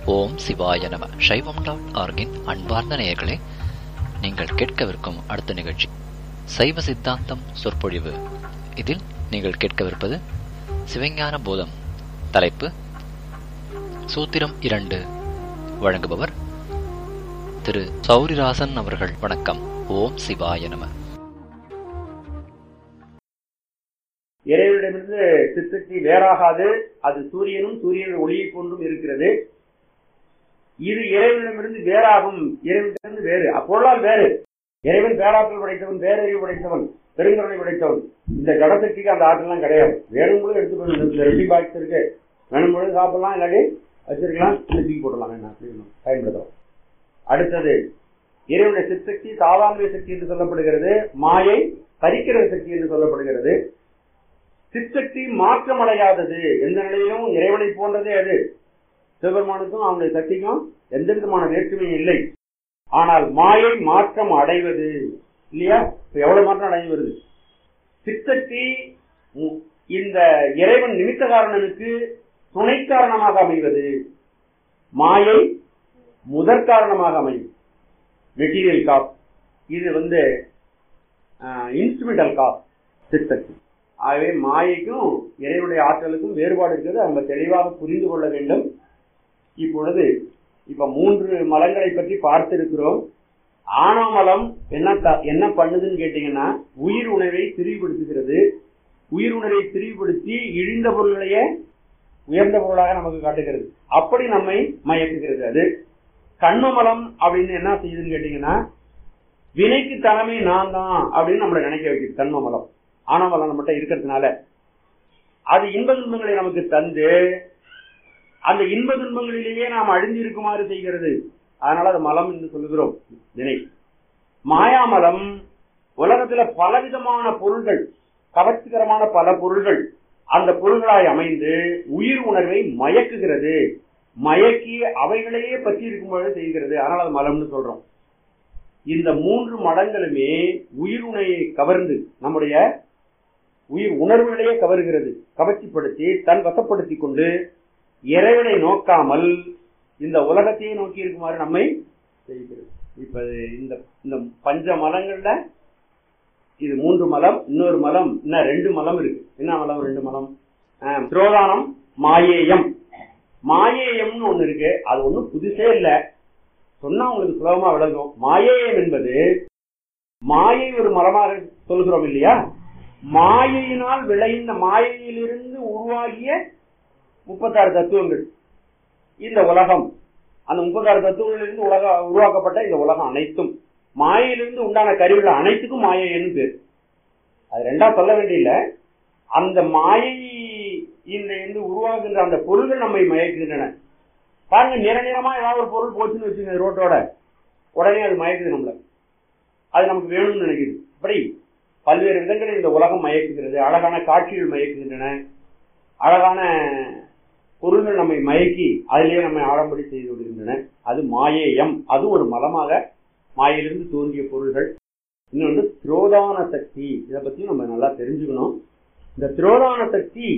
ஓம் சிவாய நம சைவம் டாட் ஆர்கின் அன்பார்ந்த நேயர்களே நீங்கள் கேட்கவிருக்கும் அடுத்த நிகழ்ச்சி சைவ சித்தாந்தம் சொற்பொழிவு இதில் நீங்கள் கேட்கவிருப்பது சிவஞான போதம் தலைப்பு சூத்திரம் இரண்டு வழங்குபவர் திரு சௌரிராசன் அவர்கள் வணக்கம் ஓம் சிவாய நம இறைவனிடமிருந்து சித்தத்தை வேறாகாது அது சூரியனும் சூரியன் ஒளியை போன்றும் இருக்கிறது இது இறைவனிடமிருந்து வேறாகும் இறைவனிடமிருந்து வேறு அப்பொருளால் வேறு இறைவன் பேராற்றல் படைத்தவன் பேரறிவு படைத்தவன் பெருங்கருணை படைத்தவன் இந்த ஜடசக்திக்கு அந்த ஆற்றலாம் கிடையாது வேணும் பொழுது எடுத்து போய் இந்த ரெட்டி பாக்ஸ் இருக்கு வேணும் பொழுது சாப்பிடலாம் இல்லாட்டி வச்சிருக்கலாம் இல்லை தூக்கி போடலாம் என்ன பயன்படுத்தலாம் அடுத்தது இறைவனுடைய சித்தக்தி சாதாரண சக்தி என்று சொல்லப்படுகிறது மாயை பறிக்கிற சக்தி என்று சொல்லப்படுகிறது சித்தக்தி மாற்றமடையாதது எந்த நிலையிலும் இறைவனை போன்றதே அது சிவபெருமானுக்கும் அவனுடைய சக்திக்கும் எந்த விதமான வேற்றுமையும் இல்லை ஆனால் மாயை மாற்றம் அடைவது இல்லையா இப்ப எவ்வளவு மாற்றம் அடைஞ்சு வருது சித்தக்தி இந்த இறைவன் நிமித்த காரணனுக்கு துணை காரணமாக அமைவது மாயை முதற் காரணமாக அமையும் மெட்டீரியல் காப் இது வந்து இன்ஸ்ட்ருமெண்டல் காப் சித்தக்தி ஆகவே மாயைக்கும் இறைவனுடைய ஆற்றலுக்கும் வேறுபாடு இருக்கிறது நம்ம தெளிவாக புரிந்து கொள்ள வேண்டும் இப்பொழுது இப்ப மூன்று மலங்களை பற்றி பார்த்திருக்கிறோம் ஆணவமலம் என்ன என்ன பண்ணுதுன்னு கேட்டீங்கன்னா உயிர் உணவை திரிவுபடுத்துகிறது உயிர் உணவை திரிவுபடுத்தி இழிந்த பொருள்களையே உயர்ந்த பொருளாக நமக்கு காட்டுகிறது அப்படி நம்மை மயக்குகிறது அது கண்மமலம் அப்படின்னு என்ன செய்யுதுன்னு கேட்டீங்கன்னா வினைக்கு தலைமை நான் தான் அப்படின்னு நம்மளை நினைக்க வைக்குது கண்மமலம் ஆணவமலம் நம்மகிட்ட இருக்கிறதுனால அது இன்ப துன்பங்களை நமக்கு தந்து அந்த இன்ப துன்பங்களிலேயே நாம் அழிந்து இருக்குமாறு செய்கிறது அதனால அது மலம் என்று சொல்லுகிறோம் நினை மாயாமலம் உலகத்துல பலவிதமான பொருள்கள் கவர்ச்சிகரமான பல பொருள்கள் அந்த பொருள்களாய் அமைந்து உயிர் உணர்வை மயக்குகிறது மயக்கி அவைகளையே பற்றி இருக்கும் பொழுது செய்கிறது அதனால அது மலம்னு சொல்றோம் இந்த மூன்று மடங்களுமே உயிர் உணவை கவர்ந்து நம்முடைய உயிர் உணர்வுகளையே கவர்கிறது கவர்ச்சிப்படுத்தி தன் வசப்படுத்தி கொண்டு இறைவனை நோக்காமல் இந்த உலகத்தையே நோக்கி இருக்குமாறு நம்மை செய்கிறது இப்ப இந்த இந்த பஞ்ச மலங்கள்ல இது மூன்று மலம் இன்னொரு மலம் இன்னும் ரெண்டு மலம் இருக்கு என்ன மலம் ரெண்டு மலம் திரோதானம் மாயேயம் மாயேயம்னு ஒண்ணு இருக்கு அது ஒண்ணும் புதுசே இல்ல சொன்னா உங்களுக்கு சுலபமா விளங்கும் மாயேயம் என்பது மாயை ஒரு மரமாக சொல்கிறோம் இல்லையா மாயையினால் விளைந்த மாயையிலிருந்து உருவாகிய முப்பத்தாறு தத்துவங்கள் இந்த உலகம் அந்த முப்பத்தாறு தத்துவங்களிலிருந்து உலக உருவாக்கப்பட்ட இந்த உலகம் அனைத்தும் மாயையிலிருந்து உண்டான கருவிகள் அனைத்துக்கும் மாயைன்னு பேர் அது ரெண்டா சொல்ல வேண்டியில்ல அந்த மாயை இந்த இருந்து உருவாகின்ற அந்த பொருள்கள் நம்மை மயக்குகின்றன பாருங்க நிற நிறமா ஏதாவது ஒரு பொருள் போச்சுன்னு வச்சுங்க ரோட்டோட உடனே அது மயக்குது நம்மள அது நமக்கு வேணும்னு நினைக்குது இப்படி பல்வேறு விதங்களில் இந்த உலகம் மயக்குகிறது அழகான காட்சிகள் மயக்குகின்றன அழகான பொருள்கள் நம்மை மயக்கி அதிலேயே நம்மை ஆழம்படி செய்து விடுகின்றன அது மாயேயம் அது ஒரு மலமாக மாயிலிருந்து தோன்றிய பொருள்கள் இன்னொன்று திரோதான சக்தி இதை பத்தி நம்ம நல்லா தெரிஞ்சுக்கணும் இந்த திரோதான சக்தி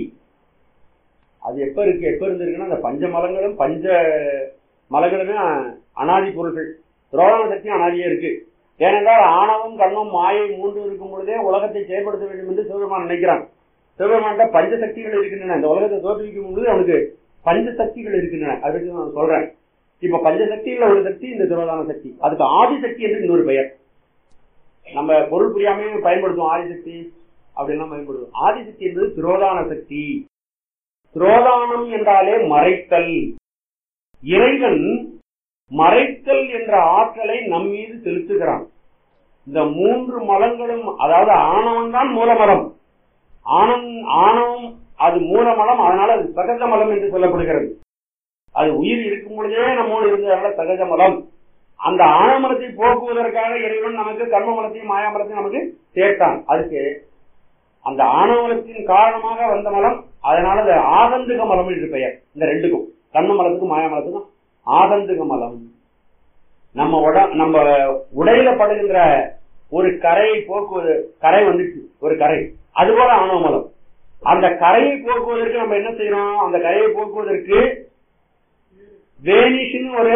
அது எப்ப இருக்கு எப்ப இருந்திருக்குன்னா அந்த பஞ்ச மலங்களும் பஞ்ச மலங்களுமே அனாதி பொருள்கள் திரோதான சக்தி அனாதியே இருக்கு ஏனென்றால் ஆணவம் கண்ணும் மாயை மூன்று இருக்கும் பொழுதே உலகத்தை செயல்படுத்த வேண்டும் என்று சிவபெருமான் நினைக்கிறான் சிவபெருமான்ட பஞ்ச சக்திகள் இருக்கின்றன இந்த உலகத்தை தோற்றுவிக்கும் பொழுது அவனுக்கு பஞ்ச சக்திகள் இருக்கின்றன அதை பற்றி நான் சொல்றேன் இப்ப பஞ்ச சக்திகள் ஒரு சக்தி இந்த துரோதான சக்தி அதுக்கு ஆதிசக்தி என்று இன்னொரு பெயர் நம்ம பொருள் புரியாமே பயன்படுத்துவோம் ஆதிசக்தி அப்படின்லாம் பயன்படுத்துவோம் ஆதிசக்தி என்பது துரோதான சக்தி துரோதானம் என்றாலே மறைத்தல் இறைவன் மறைத்தல் என்ற ஆற்றலை நம் மீது செலுத்துகிறான் இந்த மூன்று மலங்களும் அதாவது ஆணவம் தான் மூலமலம் ஆணம் ஆணவம் அது மூலமலம் அதனால அது சகஜ மலம் என்று சொல்லப்படுகிறது அது உயிர் இருக்கும் பொழுதே நம்மோடு இருந்ததால சகஜ மலம் அந்த ஆணமலத்தை போக்குவதற்காக இறைவன் நமக்கு கர்ம மலத்தையும் மாயாமலத்தையும் நமக்கு சேர்த்தான் அதுக்கு அந்த ஆணவமலத்தின் காரணமாக வந்த மலம் அதனால அது ஆகந்துக மலம் என்று பெயர் இந்த ரெண்டுக்கும் கண்ண மலத்துக்கும் மாயாமலத்துக்கும் ஆகந்துக மலம் நம்ம உட நம்ம உடையில படுகின்ற ஒரு கரையை போக்குவது கரை வந்துச்சு ஒரு கரை அதுபோல ஆணவ மலம் அந்த கரையை போக்குவதற்கு நம்ம என்ன செய்யறோம் அந்த கரையை போக்குவதற்கு வேனிஷ்னு ஒரு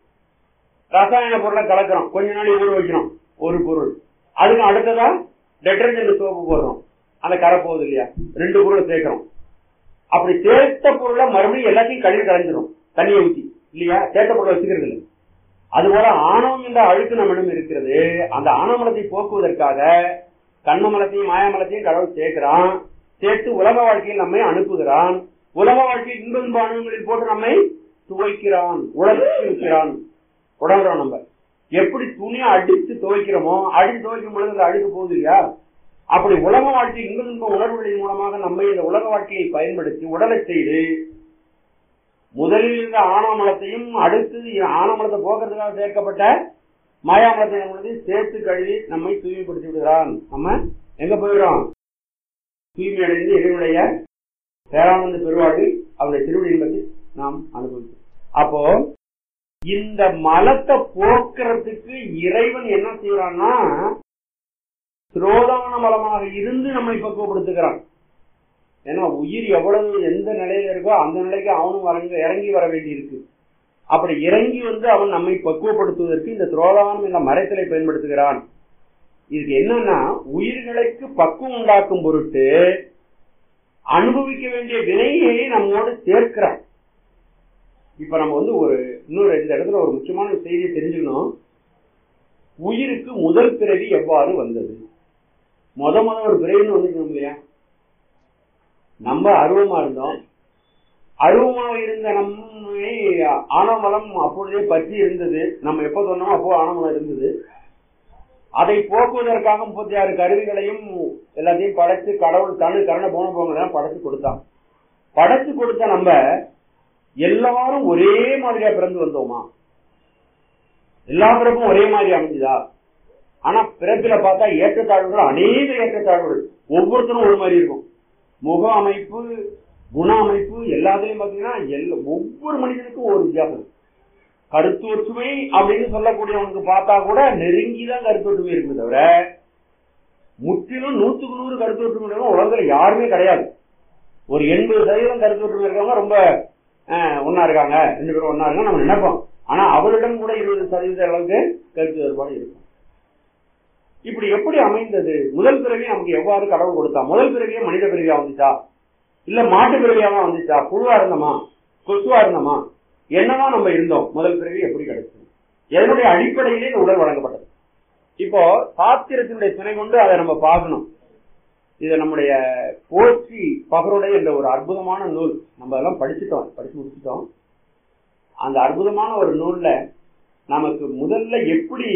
ரசாயன பொருளை கலக்கிறோம் கொஞ்ச நாள் ஊற வைக்கிறோம் ஒரு பொருள் அதுக்கு அடுத்ததா டெட்டர்ஜென்ட் சோப்பு போடுறோம் அந்த கரை போகுது இல்லையா ரெண்டு பொருளை சேர்க்கிறோம் அப்படி சேர்த்த பொருளை மறுபடியும் எல்லாத்தையும் கழுவி கலைஞ்சிரும் தண்ணியை ஊத்தி இல்லையா சேர்த்த பொருளை வச்சுக்கிறது இல்லை அதுபோல ஆணவம் என்ற அழுக்கு நம்மிடம் இருக்கிறது அந்த ஆணவமலத்தை போக்குவதற்காக கண்மமலத்தையும் மாயாமலத்தையும் கடவுள் சேர்க்கிறான் சேர்த்து உலக வாழ்க்கையில் நம்மை அனுப்புகிறான் உலக வாழ்க்கையில் இன்ப இன்ப அனுபவங்களில் போட்டு நம்மை துவைக்கிறான் உடலுக்கு வைக்கிறான் உடம்புறோம் நம்ம எப்படி துணியை அடித்து துவைக்கிறோமோ அடித்து துவைக்கும் பொழுது அந்த அழுக்கு போகுது இல்லையா அப்படி உலக வாழ்க்கை இன்ப இன்ப உணர்வுகளின் மூலமாக நம்மை இந்த உலக வாழ்க்கையை பயன்படுத்தி உடலை செய்து முதலில் இருந்த ஆணவமலத்தையும் அடுத்து ஆணவமலத்தை போக்குறதுக்காக சேர்க்கப்பட்ட மாயாமலத்தை நம்மளது சேர்த்து கழுவி நம்மை தூய்மைப்படுத்தி விடுகிறான் நம்ம எங்க போயிடுறோம் தூய்மை அடைந்து இறைவனுடைய பேரானந்த பெருவாழ்வில் அவருடைய திருவடி இன்பத்தை நாம் அனுபவிச்சோம் அப்போ இந்த மலத்தை போக்குறதுக்கு இறைவன் என்ன செய்யறான்னா சிரோதான மலமாக இருந்து நம்மை பக்குவப்படுத்துகிறான் ஏன்னா உயிர் எவ்வளவு எந்த நிலையில இருக்கோ அந்த நிலைக்கு அவனும் வரங்க இறங்கி வர வேண்டி இருக்கு அப்படி இறங்கி வந்து அவன் நம்மை பக்குவப்படுத்துவதற்கு இந்த துரோதானம் என்ற மரத்திலை பயன்படுத்துகிறான் இதுக்கு என்னன்னா உயிர்களுக்கு பக்குவம் உண்டாக்கும் பொருட்டு அனுபவிக்க வேண்டிய வினையை நம்மோடு சேர்க்கிறான் இப்ப நம்ம வந்து ஒரு இன்னொரு இந்த இடத்துல ஒரு முக்கியமான செய்தியை தெரிஞ்சுக்கணும் உயிருக்கு முதல் பிறவி எவ்வாறு வந்தது முத முத ஒரு பிறவின்னு வந்துக்கணும் இல்லையா நம்ம அருவமா இருந்தோம் அருவமாக இருந்த நம்மை ஆனமலம் அப்பொழுதே பற்றி இருந்தது நம்ம எப்ப சொன்னோமோ அப்போ ஆனமலம் இருந்தது அதை போக்குவதற்காக முப்பத்தி ஆறு கருவிகளையும் எல்லாத்தையும் படைச்சு கடவுள் தனு கரண போன போங்க படைச்சு கொடுத்தான் படைச்சு கொடுத்த நம்ம எல்லாரும் ஒரே மாதிரியா பிறந்து வந்தோமா எல்லா பிறப்பும் ஒரே மாதிரி அமைஞ்சுதா ஆனா பிறப்பில பார்த்தா ஏற்றத்தாழ்வுகள் அநேக ஏற்றத்தாழ்வுகள் ஒவ்வொருத்தரும் ஒரு மாதிரி இருக்கும் முக அமைப்பு குண அமைப்பு எல்லாத்துலயும் பாத்தீங்கன்னா எல்லா ஒவ்வொரு மனிதனுக்கும் ஒரு வித்தியாசம் கருத்து ஒற்றுமை அப்படின்னு சொல்லக்கூடியவனுக்கு பார்த்தா கூட நெருங்கிதான் கருத்து ஒற்றுமை இருக்குது தவிர முற்றிலும் நூத்துக்கு நூறு கருத்து ஒற்றுமை இருக்கவங்க உலகத்துல யாருமே கிடையாது ஒரு எண்பது சதவீதம் கருத்து ஒற்றுமை இருக்கவங்க ரொம்ப ஒன்னா இருக்காங்க ரெண்டு பேரும் ஒன்னா இருக்காங்க நம்ம நினைப்போம் ஆனா அவரிடம் கூட இருபது சதவீத அளவுக்கு கருத்து வேறுபாடு இருக்கும் இப்படி எப்படி அமைந்தது முதல் பிறவி நமக்கு எவ்வாறு கடவுள் கொடுத்தா முதல் பிறவியே மனித பிறவியா வந்துச்சா இல்ல மாட்டு பிறவியாவா வந்துச்சா புழுவா இருந்தோமா கொசுவா இருந்தோமா என்னவா நம்ம இருந்தோம் முதல் பிறவி எப்படி கிடைச்சது எதனுடைய அடிப்படையிலே இந்த உடல் வழங்கப்பட்டது இப்போ சாத்திரத்தினுடைய துணை கொண்டு அதை நம்ம பார்க்கணும் இதை நம்முடைய போற்றி பகருடைய என்ற ஒரு அற்புதமான நூல் நம்ம எல்லாம் படிச்சுட்டோம் படிச்சு முடிச்சுட்டோம் அந்த அற்புதமான ஒரு நூல்ல நமக்கு முதல்ல எப்படி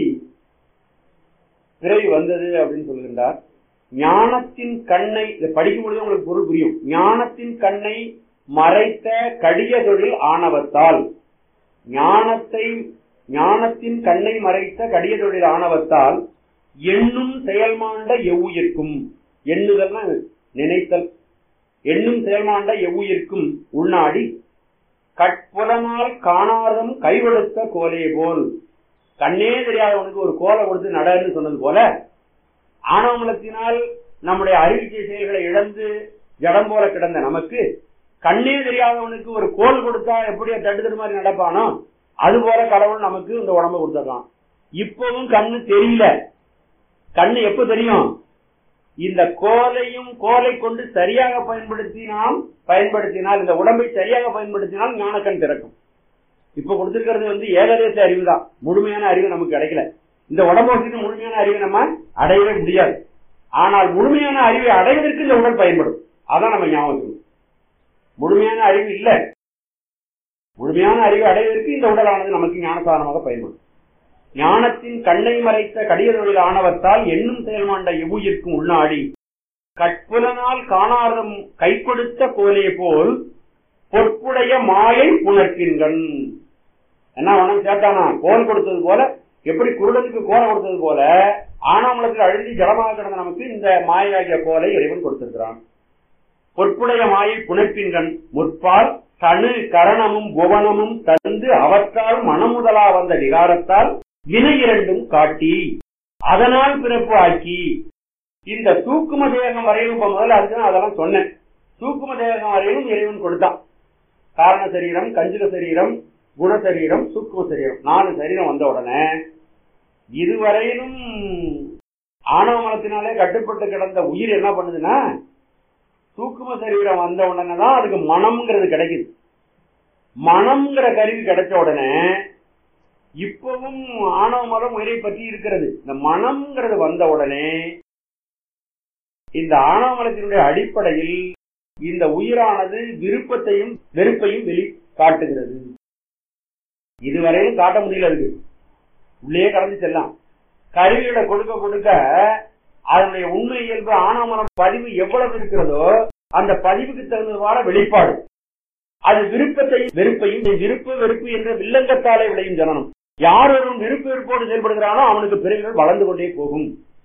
பிறவி வந்தது அப்படின்னு சொல்லுகின்றார் ஞானத்தின் கண்ணை இதை படிக்கும் பொழுது உங்களுக்கு பொருள் புரியும் ஞானத்தின் கண்ணை மறைத்த கடிய தொழில் ஆணவத்தால் ஞானத்தை ஞானத்தின் கண்ணை மறைத்த கடிய தொழில் ஆணவத்தால் எண்ணும் செயல்மாண்ட எவ்வுயிர்க்கும் எண்ணுதல்னா நினைத்தல் எண்ணும் செயல்மாண்ட எவ்வுயிர்க்கும் உள்நாடி கட்புலனால் காணாதம் கைவெடுத்த கோலே போல் கண்ணே தெரியாதவனுக்கு ஒரு கோலை கொடுத்து நடன்னு சொன்னது போல ஆணவமலத்தினால் நம்முடைய அறிவிக்கை செயல்களை இழந்து ஜடம் போல கிடந்த நமக்கு கண்ணே தெரியாதவனுக்கு ஒரு கோல் கொடுத்தா எப்படி தடுத்துற மாதிரி நடப்பானோ அது போல கடவுள் நமக்கு இந்த உடம்ப கொடுத்துருக்கான் இப்பவும் கண்ணு தெரியல கண்ணு எப்ப தெரியும் இந்த கோலையும் கோலை கொண்டு சரியாக பயன்படுத்தினால் பயன்படுத்தினால் இந்த உடம்பை சரியாக பயன்படுத்தினால் ஞானக்கண் திறக்கும் இப்ப கொடுத்திருக்கிறது வந்து ஏகதேச அறிவு தான் முழுமையான அறிவு நமக்கு கிடைக்கல இந்த உடம்பு வச்சுட்டு முழுமையான அறிவை நம்ம அடையவே முடியாது ஆனால் முழுமையான அறிவை அடைவதற்கு இந்த உடல் பயன்படும் அதான் நம்ம ஞாபகம் முழுமையான அறிவு இல்ல முழுமையான அறிவை அடைவதற்கு இந்த உடலானது நமக்கு ஞானசாதனமாக பயன்படும் ஞானத்தின் கண்ணை மறைத்த கடிய தொழில் ஆணவத்தால் எண்ணும் செயல்மாண்ட எவ்வுயிர்க்கும் உள்நாடி கட்புலனால் காணாதம் கை கொடுத்த கோலே போல் பொற்புடைய மாயை புணர்க்கின்றன் என்ன உனக்கு சேர்த்தானா கோல் கொடுத்தது போல எப்படி குருடனுக்கு கோலை கொடுத்தது போல ஆனாமலத்தில் அழுந்தி ஜலமாக கிடந்த நமக்கு இந்த மாயாகிய கோலை இறைவன் கொடுத்திருக்கிறான் பொற்புடைய மாயை புணர்க்கின்றன் முற்பால் தனு கரணமும் புவனமும் தந்து அவற்றால் மனமுதலா வந்த விகாரத்தால் வினை இரண்டும் காட்டி அதனால் பிறப்பு ஆக்கி இந்த தூக்கும தேகம் வரையும் இப்ப முதல்ல அதுதான் அதெல்லாம் சொன்னேன் தூக்கும தேகம் வரையும் இறைவன் கொடுத்தான் காரண சரீரம் கஞ்சுக சரீரம் குணசரீரம் சூக்கும சரீரம் நாலு சரீரம் வந்த உடனே இதுவரையிலும் ஆணவ மனத்தினாலே கட்டுப்பட்டு கிடந்த உயிர் என்ன பண்ணுதுன்னா சூக்கும சரீரம் வந்த உடனே தான் அதுக்கு மனம்ங்கிறது கிடைக்குது மனம்ங்கிற கருவி கிடைச்ச உடனே இப்பவும் ஆணவ மரம் உயிரை பற்றி இருக்கிறது இந்த மனம்ங்கிறது வந்த உடனே இந்த ஆணவ மரத்தினுடைய அடிப்படையில் இந்த உயிரானது விருப்பத்தையும் வெறுப்பையும் வெளி காட்டுகிறது இதுவரையும் காட்ட முடியல அதுக்கு உள்ளே கடந்து செல்லாம் கருவிகளை கொடுக்க கொடுக்க அதனுடைய உண்மை இயல்பு ஆணவமனம் பதிவு எவ்வளவு இருக்கிறதோ அந்த பதிவுக்கு தகுந்தவாறு வெளிப்பாடு அது விருப்பத்தையும் வெறுப்பையும் விருப்பு வெறுப்பு என்ற வில்லங்கத்தாலே விளையும் ஜனனம் யார் ஒருவன் விருப்பு வெறுப்போடு செயல்படுகிறானோ அவனுக்கு பிறவிகள் வளர்ந்து கொண்டே போகும்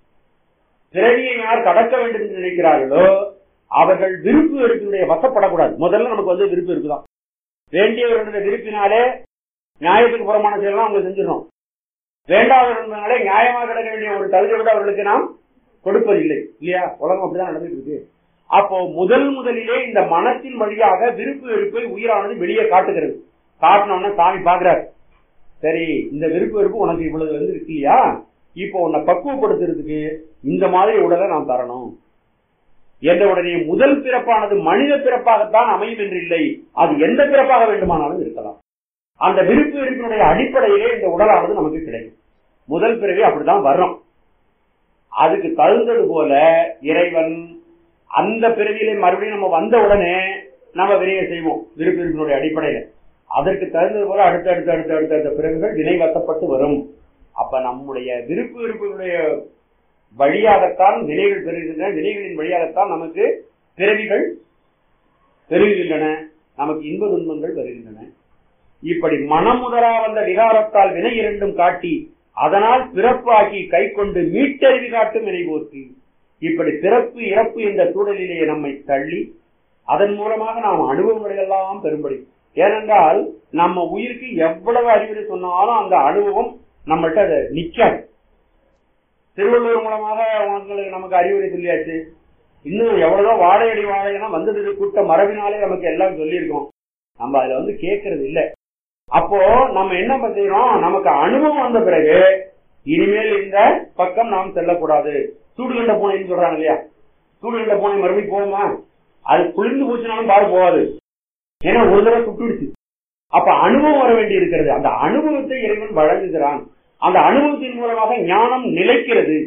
பிறவியை யார் கடக்க வேண்டும் என்று நினைக்கிறார்களோ அவர்கள் விருப்பு வெறுப்பினுடைய வசப்படக்கூடாது முதல்ல நமக்கு வந்து விருப்பு வெறுப்பு தான் வேண்டியவர்களுடைய விருப்பினாலே நியாயத்துக்கு புறமான செயலாம் அவங்க செஞ்சிடணும் வேண்டாதவர்களாலே நியாயமாக கிடக்க வேண்டிய ஒரு தகுதி கூட அவர்களுக்கு நாம் கொடுப்பதில்லை இல்லையா உலகம் அப்படிதான் நடந்துட்டு இருக்கு அப்போ முதல் முதலிலே இந்த மனத்தின் வழியாக விருப்பு வெறுப்பை உயிரானது வெளியே காட்டுகிறது காட்டினோம்னா சாமி பாக்குறாரு சரி இந்த விருப்பு வெறுப்பு உனக்கு இவ்வளவு வந்து இருக்கு இல்லையா இப்போ உன்னை பக்குவப்படுத்துறதுக்கு இந்த மாதிரி உடலை நாம் தரணும் என்ற உடனே முதல் பிறப்பானது மனித பிறப்பாகத்தான் அமையும் என்று இல்லை அது எந்த பிறப்பாக வேண்டுமானாலும் இருக்கலாம் அந்த விருப்பு வெறுப்பினுடைய அடிப்படையிலே இந்த உடலானது நமக்கு கிடைக்கும் முதல் பிறவி அப்படிதான் வர்றோம் அதுக்கு தகுந்தது போல இறைவன் அந்த பிறவியிலே மறுபடியும் நம்ம வந்த உடனே நம்ம வினையை செய்வோம் விருப்பு வெறுப்பினுடைய அடிப்படையில அதற்கு தகுந்தது போல அடுத்த அடுத்த அடுத்த அடுத்த அடுத்த பிறகுகள் வினை வசப்பட்டு வரும் அப்ப நம்முடைய விருப்பு வெறுப்பினுடைய வழியாகத்தான் வினைகள் பெறுகின்றன வினைகளின் வழியாகத்தான் நமக்கு பிறவிகள் பெருகுகின்றன நமக்கு இன்ப துன்பங்கள் வருகின்றன இப்படி மனம் முதலா வந்த விகாரத்தால் வினை இரண்டும் காட்டி அதனால் பிறப்பு ஆக்கி கை கொண்டு மீட்டறிவி காட்டும் வினை போற்றி இப்படி பிறப்பு இறப்பு என்ற சூழலிலே நம்மை தள்ளி அதன் மூலமாக நாம் அனுபவங்களை எல்லாம் பெறும்படி ஏனென்றால் நம்ம உயிருக்கு எவ்வளவு அறிவுரை சொன்னாலும் அந்த அனுபவம் நம்மள்ட்ட அது நிக்காது திருவள்ளுவர் மூலமாக உங்களுக்கு நமக்கு அறிவுரை சொல்லியாச்சு இன்னும் எவ்வளவோ வாழையடி வாழைனா வந்தது கூட்ட மரபினாலே நமக்கு எல்லாம் சொல்லியிருக்கோம் நம்ம அதுல வந்து கேட்கறது இல்ல அப்போ நம்ம என்ன பண்ணுறோம் நமக்கு அனுபவம் வந்த பிறகு இனிமேல் இந்த பக்கம் நாம் செல்லக்கூடாது சூடுகண்ட பூனைன்னு சொல்றாங்க இல்லையா சூடுகண்ட பூனை மறுபடியும் போகுமா அது குளிர்ந்து போச்சுனாலும் பாரு போகாது ஏன்னா ஒரு தடவை சுட்டுடுச்சு அப்ப அனுபவம் வர வேண்டி இருக்கிறது அந்த அனுபவத்தை இறைவன் வழங்குகிறான் அந்த அனுபவத்தின் மூலமாக ஞானம் நிலைக்கிறது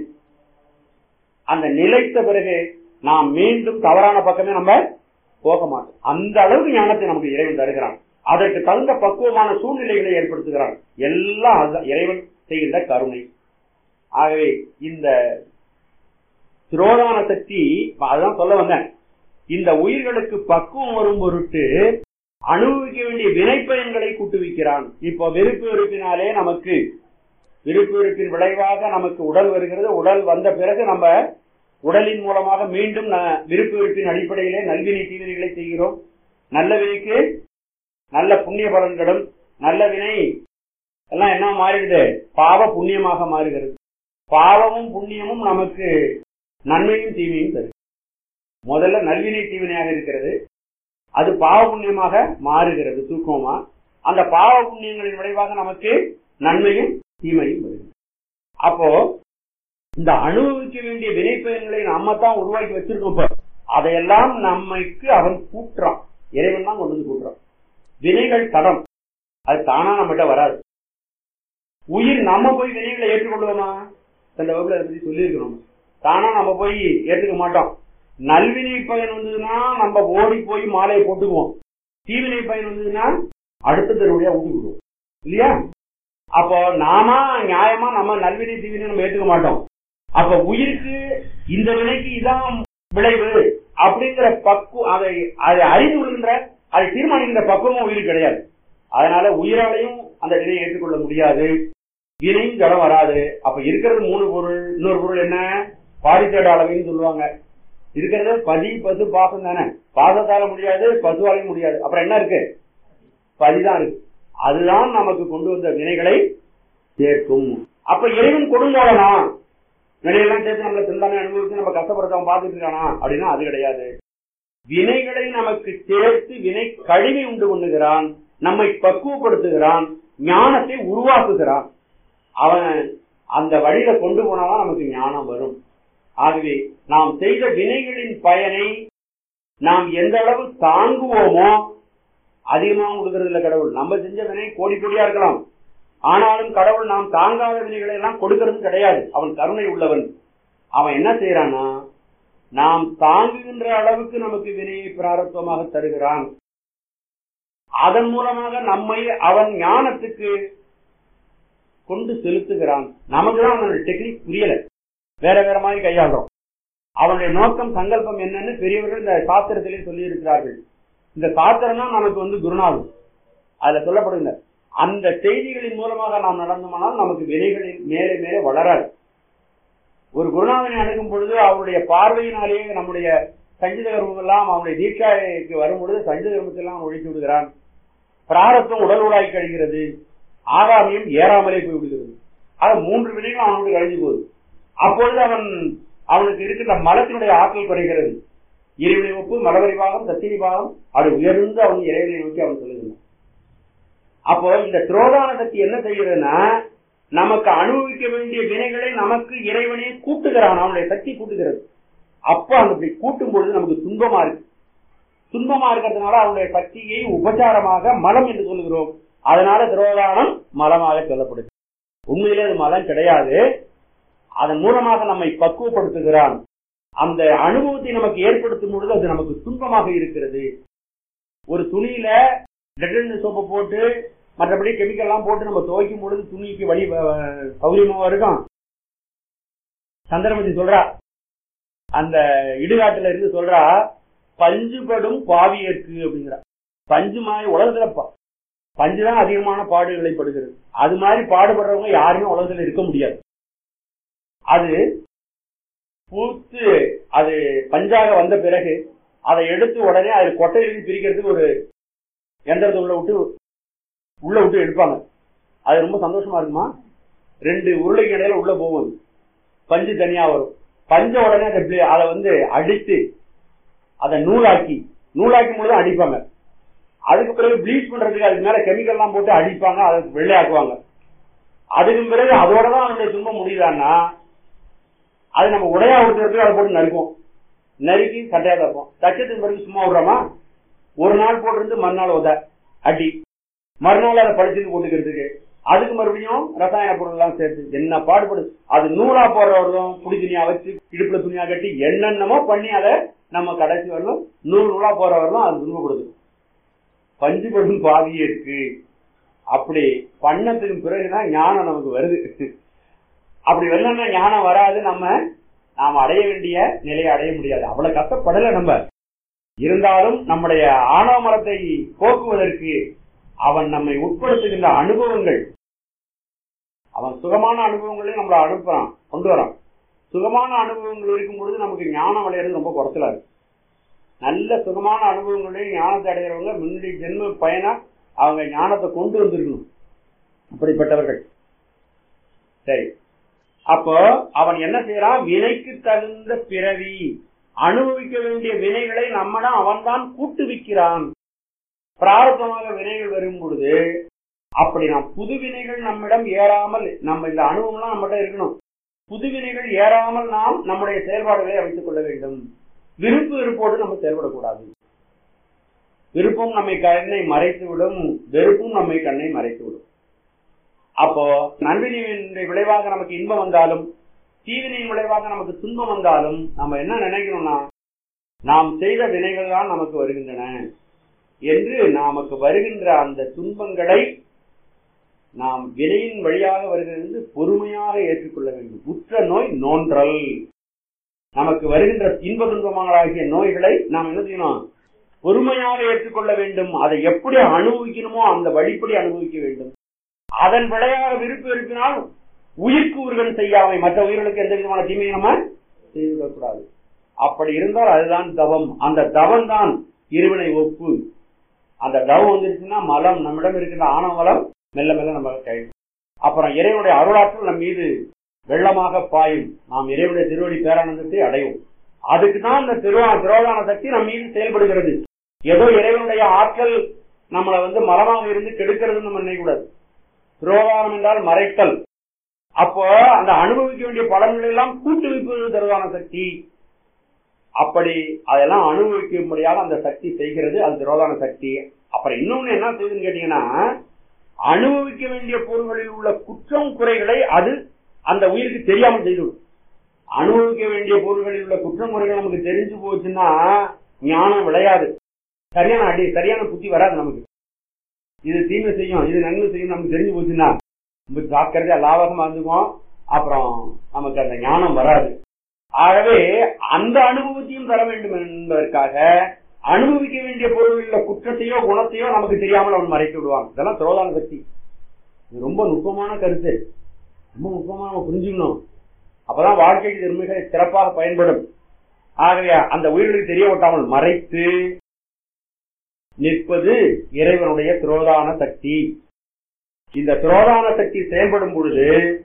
அந்த நிலைத்த பிறகு நாம் மீண்டும் தவறான பக்கமே நம்ம போக மாட்டோம் அந்த அளவுக்கு ஞானத்தை நமக்கு இறைவன் தருகிறான் அதற்கு தகுந்த பக்குவமான சூழ்நிலைகளை ஏற்படுத்துகிறான் எல்லாம் அதுதான் இறைவன் செய்கின்ற கருணை ஆகவே இந்த திரோதான சக்தி அதுதான் சொல்ல வந்தேன் இந்த உயிர்களுக்கு பக்குவம் வரும் பொருட்டு அனுபவிக்க வேண்டிய வினைப்பயன்களை கூட்டுவிக்கிறான் இப்போ வெறுப்பு வெறுப்பினாலே நமக்கு விருப்பு வெறுப்பின் விளைவாக நமக்கு உடல் வருகிறது உடல் வந்த பிறகு நம்ம உடலின் மூலமாக மீண்டும் விருப்பு வெறுப்பின் அடிப்படையிலே நல்வினை தீவினைகளை செய்கிறோம் நல்ல வினைக்கு நல்ல புண்ணிய பலன்களும் நல்ல வினை எல்லாம் என்ன மாறிடுது பாவ புண்ணியமாக மாறுகிறது பாவமும் புண்ணியமும் நமக்கு நன்மையும் தீமையும் தரும் முதல்ல நல்வினை தீவினையாக இருக்கிறது அது பாவ புண்ணியமாக மாறுகிறது தூக்கமா அந்த பாவ புண்ணியங்களின் விளைவாக நமக்கு நன்மையும் தீமையும் வருகிறது அப்போ இந்த அனுபவிக்க வேண்டிய வினைப்பயன்களை நம்ம தான் உருவாக்கி வச்சிருக்கோம் இப்ப அதையெல்லாம் நம்மைக்கு அவன் கூட்டுறான் இறைவன் தான் கொண்டு வந்து கூட்டுறான் வினைகள் தடம் அது தானா நம்மகிட்ட வராது உயிர் நம்ம போய் வினைகளை ஏற்றுக்கொள்வோமா இந்த வகுப்புல அதை பத்தி சொல்லியிருக்கிறோம் தானா நம்ம போய் ஏற்றுக்க மாட்டோம் நல்வினை பயன் வந்ததுன்னா நம்ம ஓடி போய் மாலையை போட்டுக்குவோம் தீவினை பயன் வந்ததுன்னா அடுத்த தெருவழியா ஊட்டி விடுவோம் இல்லையா அப்போ நாம நியாயமா நம்ம நல்வினை தீவினை நம்ம ஏற்றுக்க மாட்டோம் அப்ப உயிருக்கு இந்த வினைக்கு இதான் விளைவு அப்படிங்கிற பக்குவ அதை அதை அறிந்து கொள்கின்ற அதை தீர்மானிக்கின்ற பக்குவமும் உயிர் கிடையாது அதனால உயிராலையும் அந்த வினையை ஏற்றுக்கொள்ள முடியாது வினையும் ஜடம் வராது அப்ப இருக்கிறது மூணு பொருள் இன்னொரு பொருள் என்ன பாரித்தேட அளவைன்னு சொல்லுவாங்க இருக்கிறது பதி பசு பாசம் தானே பாசத்தால முடியாது பசுவாலையும் முடியாது அப்புறம் என்ன இருக்கு பதிதான் இருக்கு அதுதான் நமக்கு கொண்டு வந்த வினைகளை சேர்க்கும் அப்ப இறைவன் கொடுங்கோலனா வினையெல்லாம் சேர்த்து நம்மள திண்டாமே அனுபவிச்சு நம்ம கஷ்டப்படுறவன் பார்த்துட்டு இருக்கானா அப்படின்னா அது கிடையாது வினைகளை நமக்கு சேர்த்து வினை கழிவை உண்டு பண்ணுகிறான் நம்மை பக்குவப்படுத்துகிறான் ஞானத்தை உருவாக்குகிறான் அவன் அந்த வழியில கொண்டு போனாதான் நமக்கு ஞானம் வரும் ஆகவே நாம் செய்த வினைகளின் பயனை நாம் எந்த அளவு தாங்குவோமோ அதிகமாக கொடுக்கறது இல்ல கடவுள் நம்ம செஞ்ச வினை கோடி கோடியா இருக்கலாம் ஆனாலும் கடவுள் நாம் தாங்காத வினைகளை எல்லாம் கொடுக்கறது கிடையாது அவன் கருணை உள்ளவன் அவன் என்ன செய்யறான்னா நாம் தாங்குகின்ற அளவுக்கு நமக்கு வினையை பிராரத்துவமாக தருகிறான் அதன் மூலமாக நம்மை அவன் ஞானத்துக்கு கொண்டு செலுத்துகிறான் நமக்கு தான் அவனுடைய டெக்னிக் புரியல வேற வேற மாதிரி கையாளுறோம் அவனுடைய நோக்கம் சங்கல்பம் என்னன்னு பெரியவர்கள் இந்த சாஸ்திரத்திலே சொல்லி இருக்கிறார்கள் இந்த சாஸ்திரம் தான் நமக்கு வந்து குருநாதம் அதுல சொல்லப்படுங்க அந்த செய்திகளின் மூலமாக நாம் நடந்தோமானால் நமக்கு வினைகளில் மேலே மேலே வளராது ஒரு குருநாதனை அணுகும் பொழுது அவருடைய பார்வையினாலேயே நம்முடைய சஞ்சித கர்மம் எல்லாம் அவனுடைய தீட்சாய்க்கு வரும் பொழுது சஞ்சித கர்மத்தை எல்லாம் ஒழித்து விடுகிறான் பிராரத்தம் உடல் உடாய் கழிகிறது ஆகாமியம் ஏறாமலே போய் விடுகிறது ஆக மூன்று வினைகளும் அவனுக்கு கழிஞ்சு போகுது அப்பொழுது அவன் அவனுக்கு இருக்கின்ற மலத்தினுடைய ஆற்றல் குறைகிறது இறைவனை ஒப்பு மலவரிவாகம் சத்திரிவாகம் அது உயர்ந்து அவன் இறைவனை நோக்கி அவன் சொல்லுகிறான் அப்போ இந்த துரோதான சக்தி என்ன செய்கிறதுன்னா நமக்கு அனுபவிக்க வேண்டிய வினைகளை நமக்கு இறைவனே கூட்டுகிறான் அவனுடைய சக்தி கூட்டுகிறது அப்ப அந்த அப்படி கூட்டும் பொழுது நமக்கு துன்பமா இருக்கு துன்பமா இருக்கிறதுனால அவனுடைய சக்தியை உபச்சாரமாக மலம் என்று சொல்லுகிறோம் அதனால துரோதானம் மலமாக சொல்லப்படுது உண்மையிலே அது மலம் கிடையாது அதன் மூலமாக நம்மை பக்குவப்படுத்துகிறான் அந்த அனுபவத்தை நமக்கு ஏற்படுத்தும் பொழுது அது நமக்கு துன்பமாக இருக்கிறது ஒரு துணியில டெட்டர்ஜென்ட் சோப்பை போட்டு மற்றபடி கெமிக்கல் எல்லாம் போட்டு நம்ம துவைக்கும் பொழுது துணிக்கு வழி சௌரியமா இருக்கும் சந்திரமதி சொல்றா அந்த இடுகாட்டுல இருந்து சொல்றா பஞ்சுபடும் பாவியற்கு அப்படிங்கிறா பஞ்சு மாதிரி உலகத்துல பஞ்சுதான் அதிகமான பாடுகளை படுகிறது அது மாதிரி பாடுபடுறவங்க யாருமே உலகத்துல இருக்க முடியாது அது பூத்து அது பஞ்சாக வந்த பிறகு அதை எடுத்து உடனே அது கொட்டையிலிருந்து பிரிக்கிறதுக்கு ஒரு எந்திரத்தை உள்ள விட்டு உள்ள விட்டு எடுப்பாங்க அது ரொம்ப சந்தோஷமா இருக்குமா ரெண்டு உருளைக்கு இடையில உள்ள போகும் பஞ்சு தனியா வரும் பஞ்ச உடனே அதை அதை வந்து அடித்து அதை நூலாக்கி நூலாக்கும் பொழுது அடிப்பாங்க அதுக்கு பிறகு ப்ளீச் பண்றதுக்கு அதுக்கு மேல கெமிக்கல் எல்லாம் போட்டு அடிப்பாங்க அதை வெள்ளையாக்குவாங்க அதுக்கு பிறகு அதோட தான் அதனுடைய துன்பம் முடியுதான்னா அது நம்ம உடையா விட்டுறதுக்கு அதை போட்டு நறுக்கும் நறுக்கி சட்டையா தப்போம் தச்சத்துக்கு பிறகு சும்மா விடுறோமா ஒரு நாள் போட்டிருந்து மறுநாள் உத அடி மறுநாள் அதை படிச்சுட்டு போட்டுக்கிறதுக்கு அதுக்கு மறுபடியும் ரசாயன பொருள் எல்லாம் சேர்த்து என்ன பாடுபடுது அது நூலா போடுறவர்களும் புடி துணியா வச்சு இடுப்புல துணியா கட்டி என்னென்னமோ பண்ணி அதை நம்ம கடைசி வரலும் நூறு நூலா போறவர்களும் அது துன்பப்படுது பஞ்சுபடும் பாதியே இருக்கு அப்படி பண்ணதுக்கு பிறகுதான் ஞானம் நமக்கு வருது அப்படி வரலன்னா ஞானம் வராது நம்ம நாம் அடைய வேண்டிய நிலையை அடைய முடியாது அவ்வளவு கஷ்டப்படல நம்ம இருந்தாலும் நம்முடைய ஆணவ மரத்தை போக்குவதற்கு அவன் நம்மை உட்படுத்துகின்ற அனுபவங்கள் அவன் சுகமான அனுபவங்களையும் நம்மளை அனுப்புறான் கொண்டு வரான் சுகமான அனுபவங்கள் இருக்கும் பொழுது நமக்கு ஞானம் அடையிறது ரொம்ப குறைச்சலா இருக்கு நல்ல சுகமான அனுபவங்களையும் ஞானத்தை அடைகிறவங்க முன்னாடி ஜென்ம பயனா அவங்க ஞானத்தை கொண்டு வந்திருக்கணும் அப்படிப்பட்டவர்கள் சரி அப்போ அவன் என்ன செய்யறான் வினைக்கு தகுந்த பிறவி அனுபவிக்க வேண்டிய வினைகளை நம்மிடம் அவன்தான் கூட்டுவிக்கிறான் பிராரத்தமாக வினைகள் வரும் பொழுது அப்படி நாம் புது வினைகள் நம்மிடம் ஏறாமல் நம்ம இந்த அனுபவம்லாம் நம்மகிட்ட இருக்கணும் புது வினைகள் ஏறாமல் நாம் நம்முடைய செயல்பாடுகளை அமைத்துக் கொள்ள வேண்டும் விருப்பு விருப்போடு நம்ம செயல்படக்கூடாது விருப்பம் நம்மை கண்ணை மறைத்து விடும் வெறுப்பும் நம்மை கண்ணை மறைத்து விடும் அப்போ நன்வினையினுடைய விளைவாக நமக்கு இன்பம் வந்தாலும் தீவினையின் விளைவாக நமக்கு துன்பம் வந்தாலும் நம்ம என்ன நினைக்கணும்னா நாம் செய்த வினைகள் தான் நமக்கு வருகின்றன என்று நமக்கு வருகின்ற அந்த துன்பங்களை நாம் வினையின் வழியாக வருகிறது பொறுமையாக ஏற்றுக்கொள்ள வேண்டும் உற்ற நோய் நோன்றல் நமக்கு வருகின்ற இன்ப துன்பமாகிய நோய்களை நாம் என்ன செய்யணும் பொறுமையாக ஏற்றுக்கொள்ள வேண்டும் அதை எப்படி அனுபவிக்கணுமோ அந்த வழிப்படி அனுபவிக்க வேண்டும் அதன் விளையாக விருப்பு விருப்பினால் உயிர்க்கு உருவன் செய்யாமை மற்ற உயிர்களுக்கு எந்த விதமான தீமையை நம்ம செய்துவிடக்கூடாது அப்படி இருந்தால் அதுதான் தவம் அந்த தவம் தான் இருவினை ஒப்பு அந்த தவம் வந்துருச்சுன்னா மலம் நம்மிடம் இருக்கின்ற ஆணவ மலம் மெல்ல மெல்ல நம்ம கை அப்புறம் இறைவனுடைய அருளாற்றல் நம் மீது வெள்ளமாக பாயும் நாம் இறைவனுடைய திருவடி பேரானந்தத்தை அடையும் அதுக்கு தான் இந்த திருவா திரோதான சக்தி நம் மீது செயல்படுகிறது ஏதோ இறைவனுடைய ஆற்றல் நம்மளை வந்து மரமாக இருந்து கெடுக்கிறதுன்னு நம்ம நினைக்கக்கூடாது துரோதானம் என்றால் மறைத்தல் அப்போ அந்த அனுபவிக்க வேண்டிய பலன்கள் எல்லாம் கூட்டு வைப்பது திரோதான சக்தி அப்படி அதெல்லாம் அனுபவிக்கும்படியாக அந்த சக்தி செய்கிறது அது திரோதான சக்தி அப்புறம் இன்னொன்னு என்ன செய்யுதுன்னு கேட்டீங்கன்னா அனுபவிக்க வேண்டிய பொருள்களில் உள்ள குற்றம் குறைகளை அது அந்த உயிருக்கு தெரியாமல் செய்துவிடும் அனுபவிக்க வேண்டிய பொருள்களில் உள்ள குற்றம் குறைகள் நமக்கு தெரிஞ்சு போச்சுன்னா ஞானம் விளையாது சரியான அடி சரியான புத்தி வராது நமக்கு இது தீமை செய்யும் இது நன்மை செய்யும் நமக்கு தெரிஞ்சு போச்சுன்னா ரொம்ப ஜாக்கிரதையா லாபகமா இருந்துக்கும் அப்புறம் நமக்கு அந்த ஞானம் வராது ஆகவே அந்த அனுபவத்தையும் தர வேண்டும் என்பதற்காக அனுபவிக்க வேண்டிய பொருளில் குற்றத்தையோ குணத்தையோ நமக்கு தெரியாமல் அவன் மறைத்து விடுவான் இதெல்லாம் துரோதான சக்தி இது ரொம்ப நுட்பமான கருத்து ரொம்ப நுட்பமா நம்ம புரிஞ்சுக்கணும் அப்பதான் வாழ்க்கைக்கு இது மிக சிறப்பாக பயன்படும் ஆகவே அந்த உயிர்களுக்கு தெரிய விட்டாமல் மறைத்து நிற்பது இறைவனுடைய துரோதான சக்தி இந்த துரோதான சக்தி செயல்படும் பொழுது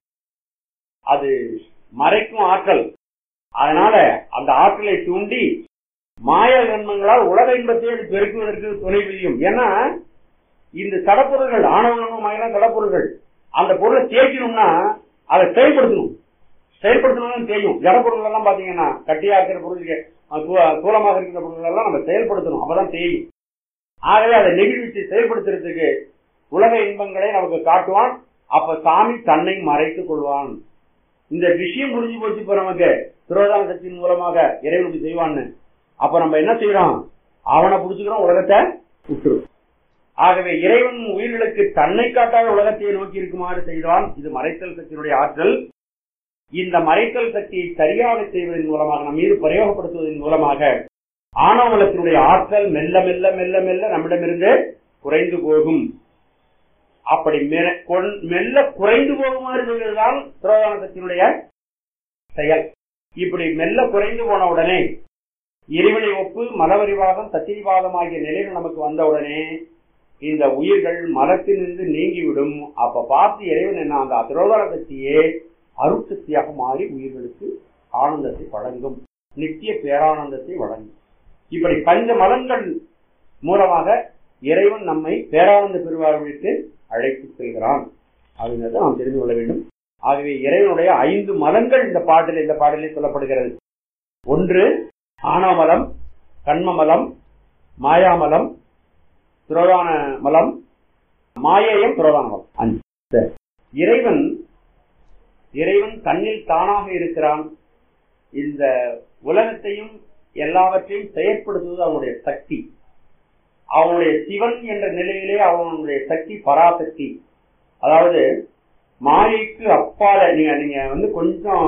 அது மறைக்கும் ஆற்றல் அதனால அந்த ஆற்றலை தூண்டி மாய நன்மங்களால் உலக இன்பத்தை அது பெருக்குவதற்கு துணை புரியும் ஏன்னா இந்த சடப்பொருள்கள் ஆணவங்களாம் சடப்பொருள்கள் அந்த பொருளை தேய்க்கணும்னா அதை செயல்படுத்தணும் செயல்படுத்தணும் தெரியும் ஜடப்பொருள் எல்லாம் பாத்தீங்கன்னா கட்டியா இருக்கிற பொருள் தூளமாக இருக்கிற பொருள்கள் எல்லாம் நம்ம செயல்படுத்தணும் அப்பதான் தெரியும் ஆகவே அதை நெகிழ்விச்சு செயல்படுத்துறதுக்கு உலக இன்பங்களை நமக்கு காட்டுவான் அப்ப சாமி தன்னை மறைத்துக் கொள்வான் இந்த விஷயம் புரிஞ்சு போச்சு இப்ப நமக்கு துரோதான சக்தியின் மூலமாக இறைவனுக்கு செய்வான்னு அப்ப நம்ம என்ன செய்யறோம் அவனை புடிச்சுக்கிறோம் உலகத்தை விட்டுரும் ஆகவே இறைவன் உயிர்களுக்கு தன்னை காட்டாத உலகத்தை நோக்கி இருக்குமாறு செய்தான் இது மறைத்தல் சக்தியினுடைய ஆற்றல் இந்த மறைத்தல் சக்தியை சரியாக செய்வதன் மூலமாக நம் மீது பிரயோகப்படுத்துவதன் மூலமாக ஆணவலத்தினுடைய ஆற்றல் மெல்ல மெல்ல மெல்ல மெல்ல நம்மிடமிருந்து குறைந்து போகும் அப்படி மெல்ல குறைந்து போகுமாறு செய்வதுதான் துரோதான சக்தியினுடைய செயல் இப்படி மெல்ல குறைந்து போன உடனே இறைவனை ஒப்பு மலவரிவாதம் சத்திரிவாதம் ஆகிய நிலைகள் நமக்கு வந்தவுடனே இந்த உயிர்கள் மரத்திலிருந்து நீங்கிவிடும் அப்ப பார்த்து இறைவன் என்ன அந்த துரோதான சக்தியே அருட்சக்தியாக மாறி உயிர்களுக்கு ஆனந்தத்தை வழங்கும் நித்திய பேரானந்தத்தை வழங்கும் இப்படி பஞ்ச மலங்கள் மூலமாக இறைவன் நம்மை பேரானந்த பெருவாழ்விற்கு அழைத்து செல்கிறான் அப்படிங்கிறத நாம் தெரிந்து கொள்ள வேண்டும் ஆகவே இறைவனுடைய ஐந்து மலங்கள் இந்த பாட்டில் இந்த பாடலில் சொல்லப்படுகிறது ஒன்று ஆணவமலம் கண்மமலம் மாயாமலம் துரோதான மலம் மாயேயம் துரோதான மலம் அஞ்சு இறைவன் இறைவன் தன்னில் தானாக இருக்கிறான் இந்த உலகத்தையும் எல்லாவற்றையும் செயற்படுத்துவது அவனுடைய சக்தி அவனுடைய சிவன் என்ற நிலையிலே அவனுடைய சக்தி பராசக்தி அதாவது மாயைக்கு அப்பால நீங்க நீங்க வந்து கொஞ்சம்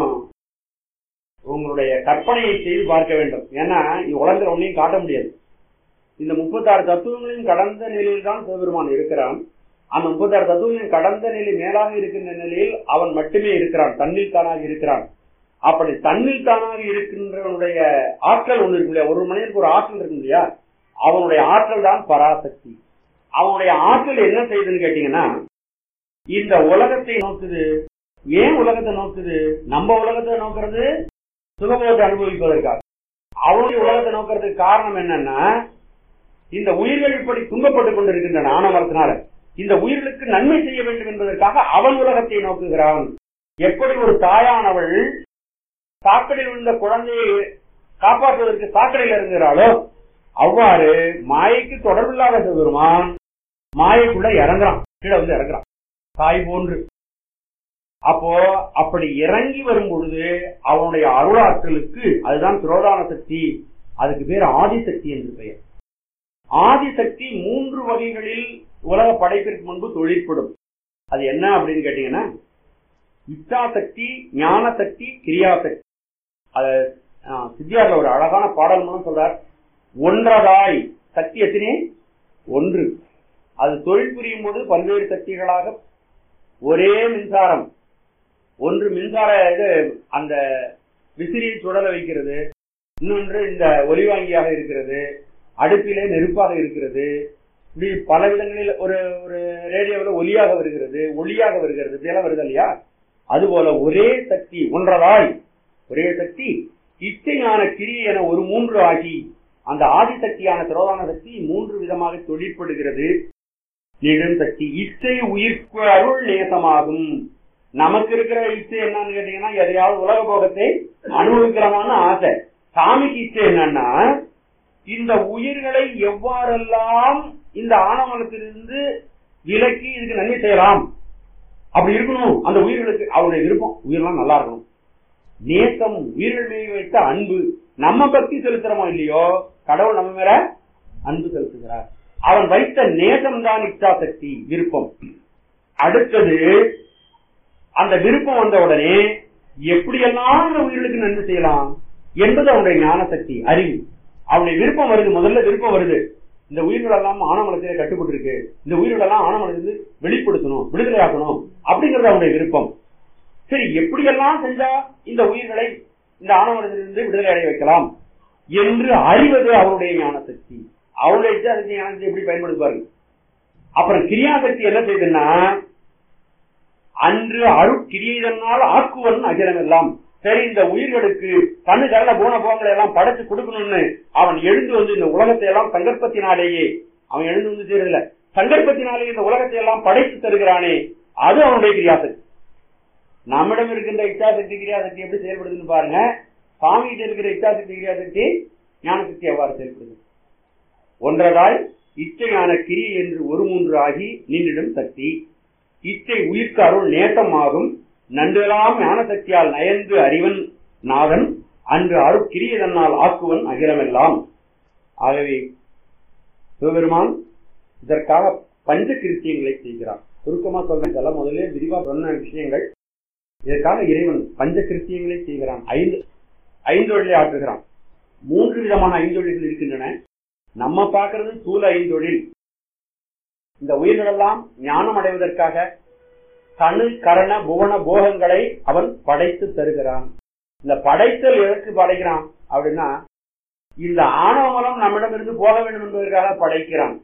உங்களுடைய கற்பனையை செய்து பார்க்க வேண்டும் ஏன்னா உலகத்தில் ஒன்னையும் காட்ட முடியாது இந்த முப்பத்தாறு தத்துவங்களையும் கடந்த நிலையில் தான் சிவபெருமான் இருக்கிறான் அந்த முப்பத்தாறு தத்துவங்களையும் கடந்த நிலை மேலாக இருக்கின்ற நிலையில் அவன் மட்டுமே இருக்கிறான் தன்னில் தானாக இருக்கிறான் அப்படி தன்னில் தானாக இருக்கின்றவனுடைய ஆற்றல் ஒண்ணு இருக்கு இல்லையா ஒரு மனிதனுக்கு ஒரு ஆற்றல் இருக்கு இல்லையா அவனுடைய ஆற்றல் தான் பராசக்தி அவனுடைய ஆற்றல் என்ன செய்யுதுன்னு கேட்டீங்கன்னா இந்த உலகத்தை நோக்குது ஏன் உலகத்தை நோக்குது நம்ம உலகத்தை நோக்கிறது சுகபோகத்தை அனுபவிப்பதற்காக அவனுடைய உலகத்தை நோக்கிறதுக்கு காரணம் என்னன்னா இந்த உயிர்கள் இப்படி துன்பப்பட்டுக் கொண்டிருக்கின்றன ஆணவத்தினால இந்த உயிர்களுக்கு நன்மை செய்ய வேண்டும் என்பதற்காக அவன் உலகத்தை நோக்குகிறான் எப்படி ஒரு தாயானவள் சாக்கடையில் விழுந்த குழந்தையை காப்பாற்றுவதற்கு சாக்கடையில் இறங்குகிறாளோ அவ்வாறு மாயைக்கு தொடர்பில்லாத சிவபெருமான் மாயைக்குள்ள இறங்குறான் கீழே வந்து இறங்குறான் தாய் போன்று அப்போ அப்படி இறங்கி வரும் பொழுது அவனுடைய அருளாற்றலுக்கு அதுதான் துரோதான சக்தி அதுக்கு பேர் ஆதிசக்தி என்று பெயர் ஆதிசக்தி மூன்று வகைகளில் உலக படைப்பிற்கு முன்பு தொழிற்படும் அது என்ன அப்படின்னு கேட்டீங்கன்னா இச்சாசக்தி ஞான சக்தி கிரியாசக்தி அத சித்தியார்ல ஒரு அழகான பாடல் மூலம் சொல்றார் ஒன்றதாய் சக்தி எத்தனை ஒன்று அது தொழில் புரியும் போது பல்வேறு சக்திகளாக ஒரே மின்சாரம் ஒன்று மின்சார இது அந்த விசிறியை சுடல வைக்கிறது இன்னொன்று இந்த ஒலிவாங்கியாக இருக்கிறது அடுப்பிலே நெருப்பாக இருக்கிறது இப்படி பல விதங்களில் ஒரு ஒரு ரேடியோவில் ஒலியாக வருகிறது ஒளியாக வருகிறது இப்படியெல்லாம் வருது இல்லையா அதுபோல ஒரே சக்தி ஒன்றதாய் ஒரே சக்தி இச்சையான கிரி என ஒரு மூன்று ஆகி அந்த ஆதிசக்தியான திரோதான சக்தி மூன்று விதமாக தொழிற்படுகிறது நெடும் சக்தி இச்சை உயிர்ப்பு அருள் நேசமாகும் நமக்கு இருக்கிற இச்சை என்னன்னு கேட்டீங்கன்னா எதையாவது உலக போகத்தை அனுபவிக்கிறமான ஆசை சாமிக்கு இச்சை என்னன்னா இந்த உயிர்களை எவ்வாறெல்லாம் இந்த ஆணவமலத்திலிருந்து விலக்கி இதுக்கு நன்மை செய்யலாம் அப்படி இருக்கணும் அந்த உயிர்களுக்கு அவருடைய விருப்பம் உயிரெல்லாம் நல்லா இருக்கணும் நேசம் உயிர்கள் மீது வைத்த அன்பு நம்ம பக்தி செலுத்துறோமோ இல்லையோ கடவுள் நம்ம மேல அன்பு செலுத்துகிறார் அவன் வைத்த நேசம் தான் இச்சா சக்தி விருப்பம் அடுத்தது அந்த விருப்பம் வந்த உடனே எப்படியெல்லாம் அந்த உயிர்களுக்கு நன்மை செய்யலாம் என்பது அவனுடைய ஞான சக்தி அறிவு அவனுடைய விருப்பம் வருது முதல்ல விருப்பம் வருது இந்த உயிர்கள் எல்லாம் ஆணவமலத்திலே கட்டுப்பட்டு இருக்கு இந்த உயிர்கள் எல்லாம் ஆணவமலத்திலிருந்து வெளிப்படுத்தணும் விடுதலையாக்கணும் அப்படிங்கறது அவனுடைய விருப்பம் சரி எப்படியெல்லாம் செஞ்சா இந்த உயிர்களை இந்த ஆணவமலத்திலிருந்து விடுதலை அடைய வைக்கலாம் என்று அறிவது அவருடைய ஞான சக்தி அவருடைய இச்சாசக்தி ஞானத்தை எப்படி பயன்படுத்துவார்கள் அப்புறம் கிரியாசக்தி என்ன செய்யுதுன்னா அன்று அருட்கிரியதனால் ஆக்குவன் அகிலம் எல்லாம் சரி இந்த உயிர்களுக்கு கண்ணு கரல போன போகங்களை எல்லாம் படைச்சு கொடுக்கணும்னு அவன் எழுந்து வந்து இந்த உலகத்தை எல்லாம் சங்கற்பத்தினாலேயே அவன் எழுந்து வந்து சேரல சங்கற்பத்தினாலே இந்த உலகத்தை எல்லாம் படைத்து தருகிறானே அது அவனுடைய கிரியாசக்தி நம்மிடம் இருக்கின்ற இச்சாசக்தி கிரியாசக்தி எப்படி செயல்படுதுன்னு பாருங்க சாமிகிட்ட இருக்கிற இச்சாசக்தி கிரியாசக்தி ஞானசக்தி எவ்வாறு செயல்படுது ஒன்றதாய் இச்சையான கிரி என்று ஒரு மூன்று ஆகி நின்றிடும் சக்தி இச்சை உயிர்க்கு அருள் நேசமாகும் நன்றெல்லாம் ஞான சக்தியால் நயந்து அறிவன் நாதன் அன்று அருட்கிரியதனால் ஆக்குவன் அகிலமெல்லாம் ஆகவே சிவபெருமான் இதற்காக பஞ்ச கிருத்தியங்களை செய்கிறான் சுருக்கமா சொல்றேன் இதெல்லாம் முதல்ல விரிவா சொன்ன விஷயங்கள் இதற்காக இறைவன் பஞ்ச கிருத்தியங்களை செய்கிறான் ஐந்து ஐந்தொழிலை ஆற்றுகிறான் மூன்று விதமான ஐந்தொழில்கள் இருக்கின்றன நம்ம பார்க்கறது சூழ ஐந்தொழில் இந்த உயிர்கள் எல்லாம் ஞானம் அடைவதற்காக தனு கரண புவன போகங்களை அவன் படைத்து தருகிறான் இந்த படைத்தல் எதற்கு படைக்கிறான் அப்படின்னா இந்த ஆணவமலம் நம்மிடமிருந்து போக வேண்டும் என்பதற்காக படைக்கிறான்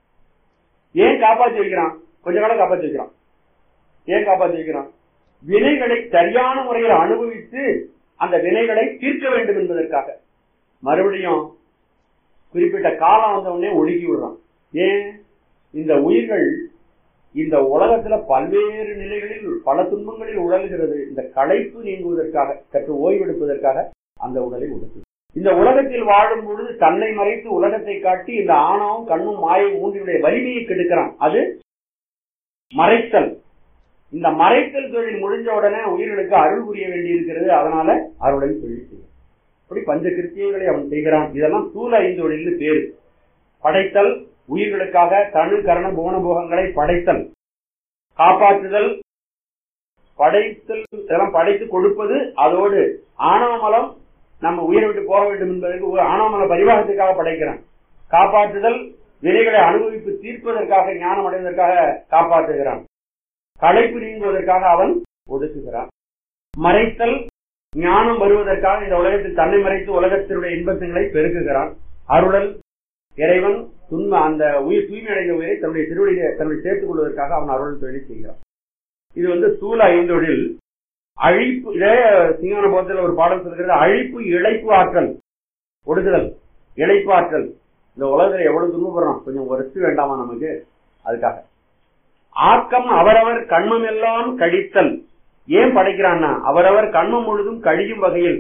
ஏன் காப்பாற்றி வைக்கிறான் கொஞ்ச காலம் காப்பாற்றி வைக்கிறான் ஏன் காப்பாற்றி வைக்கிறான் வினைகளை சரியான முறையில் அனுபவித்து அந்த வினைகளை தீர்க்க வேண்டும் என்பதற்காக மறுபடியும் குறிப்பிட்ட காலம் வந்த உடனே ஒழுகி விடுறான் ஏன் இந்த உயிர்கள் இந்த உலகத்துல பல்வேறு நிலைகளில் பல துன்பங்களில் உடல்கிறது இந்த களைப்பு நீங்குவதற்காக சற்று ஓய்வெடுப்பதற்காக அந்த உடலை உடுத்து இந்த உலகத்தில் வாழும் பொழுது தன்னை மறைத்து உலகத்தை காட்டி இந்த ஆணவம் கண்ணும் மாயை மூன்றினுடைய வலிமையை கெடுக்கிறான் அது மறைத்தல் இந்த மறைத்தல் தொழில் முடிஞ்ச உடனே உயிர்களுக்கு அருள் புரிய வேண்டி இருக்கிறது அதனால அருளை தொழில் செய்யும் இப்படி பஞ்ச கிருத்தியங்களை அவன் செய்கிறான் இதெல்லாம் சூழ ஐந்து தொழில் பேரு படைத்தல் உயிர்களுக்காக தனு கரண புவனபோகங்களை படைத்தல் காப்பாற்றுதல் படைத்தல் இதெல்லாம் படைத்து கொடுப்பது அதோடு ஆணவமலம் நம்ம உயிரை விட்டு போக வேண்டும் என்பதற்கு ஆணவமல பரிவாகத்துக்காக படைக்கிறான் காப்பாற்றுதல் வினைகளை அனுபவிப்பு தீர்ப்பதற்காக ஞானம் அடைவதற்காக காப்பாற்றுகிறான் களைப்பு நீங்குவதற்காக அவன் ஒடுக்குகிறான் மறைத்தல் ஞானம் வருவதற்காக இந்த உலகத்தில் தன்னை மறைத்து உலகத்தினுடைய இன்பத்தங்களை பெருக்குகிறான் அருளல் இறைவன் துன்ப அந்த உயிர் தூய்மை அடைந்த உயிரை தன்னுடைய திருவடியை தன்னுடைய சேர்த்துக் கொள்வதற்காக அவன் அருள் தொழிலை செய்கிறான் இது வந்து ஸ்தூல ஐந்தொழில் அழிப்பு இதே சிங்கான போதத்தில் ஒரு பாடல் சொல்கிறது அழிப்பு இழைப்பு ஆற்றல் ஒடுக்குதல் இழைப்பு ஆற்றல் இந்த உலகத்துல எவ்வளவு துன்பப்படுறோம் கொஞ்சம் ரெஸ்ட் வேண்டாமா நமக்கு அதுக்காக ஆக்கம் அவரவர் கண்மம் எல்லாம் கழித்தல் ஏன் படைக்கிறான்னா அவரவர் கண்மம் முழுதும் கழியும் வகையில்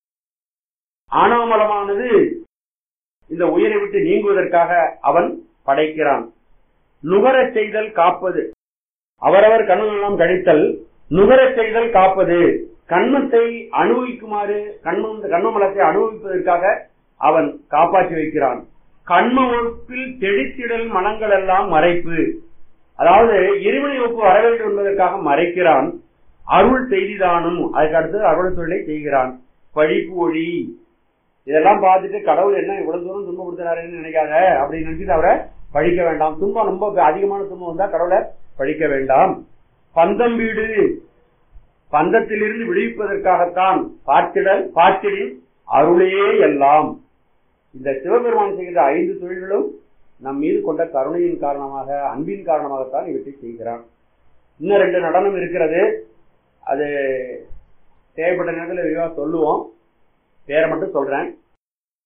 ஆணவமலமானது இந்த உயிரை விட்டு நீங்குவதற்காக அவன் படைக்கிறான் நுகரச் செய்தல் காப்பது அவரவர் கண்மம் கழித்தல் நுகரச் செய்தல் காப்பது கண்மத்தை அனுபவிக்குமாறு கண்மம் கண்மமலத்தை அனுபவிப்பதற்காக அவன் காப்பாற்றி வைக்கிறான் கண்ம ஒப்பில் தெளித்திடல் மனங்கள் எல்லாம் மறைப்பு அதாவது இருமணி ஒப்பு வர வேண்டும் என்பதற்காக மறைக்கிறான் அருள் செய்திதானும் அதுக்கு அடுத்தது அருள் தொழிலை செய்கிறான் படிப்பு ஒளி இதெல்லாம் பார்த்துட்டு கடவுள் என்ன இவ்வளவு தூரம் துன்பப்படுத்துறாருன்னு நினைக்காத அப்படின்னு நினைச்சிட்டு அவரை பழிக்க வேண்டாம் துன்பம் ரொம்ப அதிகமான துன்பம் வந்தா கடவுளை பழிக்க வேண்டாம் பந்தம் வீடு பந்தத்திலிருந்து விடுவிப்பதற்காகத்தான் பார்த்திடல் பார்த்திடில் அருளே எல்லாம் இந்த சிவபெருமான் செய்கிற ஐந்து தொழில்களும் நம் மீது கொண்ட கருணையின் காரணமாக அன்பின் காரணமாகத்தான் இவற்றை செய்கிறான் இன்னும் ரெண்டு நடனம் இருக்கிறது அது தேவைப்பட்ட நேரத்தில் விரிவாக சொல்லுவோம் பேரை மட்டும் சொல்றேன்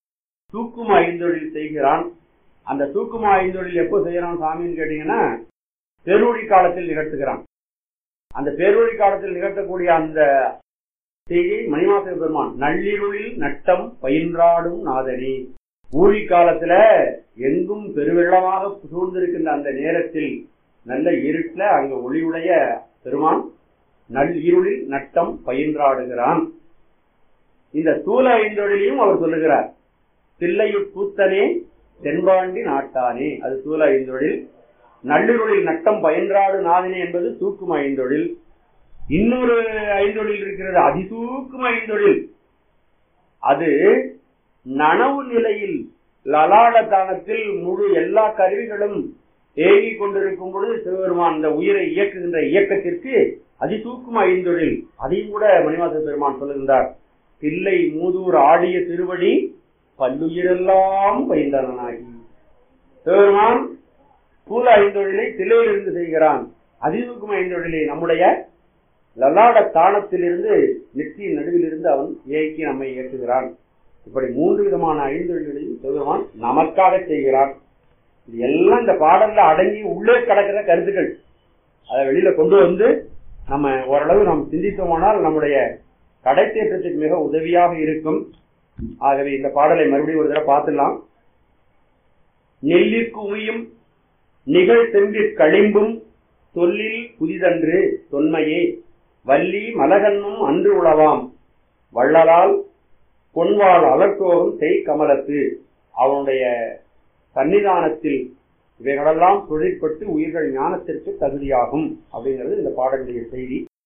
தூக்கும ஐந்தொழில் செய்கிறான் அந்த தூக்கும ஐந்தொழில் எப்போ செய்யறான் சாமின்னு கேட்டீங்கன்னா பெருவழி காலத்தில் நிகழ்த்துகிறான் அந்த பேரொழி காலத்தில் நிகழ்த்தக்கூடிய அந்த செய்தியை மணிவாசக பெருமான் நள்ளிருளில் நட்டம் பயின்றாடும் நாதனி ஊழி காலத்துல எங்கும் பெருவெள்ளமாக சூழ்ந்திருக்கின்ற அந்த நேரத்தில் நல்ல இருட்டுல அங்க ஒளியுடைய பெருமான் நல் இருளில் நட்டம் பயின்றாடுகிறான் இந்த சூல ஐந்தொழிலையும் அவர் சொல்லுகிறார் தில்லையு கூத்தனே தென்பாண்டி நாட்டானே அது சூல ஐந்தொழில் நள்ளிருளில் நட்டம் பயின்றாடு நாதினே என்பது தூக்கும் ஐந்தொழில் இன்னொரு ஐந்தொழில் இருக்கிறது அதிசூக்கும் ஐந்தொழில் அது நனவு நிலையில் லலாடதானத்தில் முழு எல்லா கருவிகளும் ஏகிக் கொண்டிருக்கும் பொழுது சிவபெருமான் அந்த உயிரை இயக்குகின்ற இயக்கத்திற்கு அதிசூக்கும் ஐந்தொழில் அதையும் கூட மணிவாச பெருமான் சொல்லுகின்றார் தில்லை மூதூர் ஆடிய திருவடி பல்லுயிரெல்லாம் பயின்றனாகி சிவபெருமான் ஸ்தூல ஐந்தொழிலை தில்லையிலிருந்து செய்கிறான் அதிசூக்கும் ஐந்தொழிலை நம்முடைய லலாட தானத்திலிருந்து நெற்றியின் நடுவிலிருந்து அவன் இயக்கி நம்மை இயக்குகிறான் இப்படி மூன்று விதமான ஐந்தொழில்களையும் சிவபெருமான் நமக்காக செய்கிறான் இது எல்லாம் இந்த பாடல்ல அடங்கி உள்ளே கிடக்கிற கருத்துக்கள் அதை வெளியில கொண்டு வந்து நம்ம ஓரளவு நாம் சிந்தித்தோமானால் நம்முடைய கடைத்தேற்றத்துக்கு மிக உதவியாக இருக்கும் ஆகவே இந்த பாடலை மறுபடியும் ஒரு தடவை பார்த்துடலாம் நெல்லிற்கு உமியும் நிகழ் செம்பிற் களிம்பும் சொல்லில் புதிதன்று தொன்மையே வள்ளி மலகன்னும் அன்று உளவாம் வள்ளலால் பொன்வாள் அலர்த்தோகம் செய் கமலத்து அவனுடைய சன்னிதானத்தில் இவைகளெல்லாம் தொழிற்பட்டு உயிர்கள் ஞானத்திற்கு தகுதியாகும் அப்படிங்கிறது இந்த பாடலுடைய செய்தி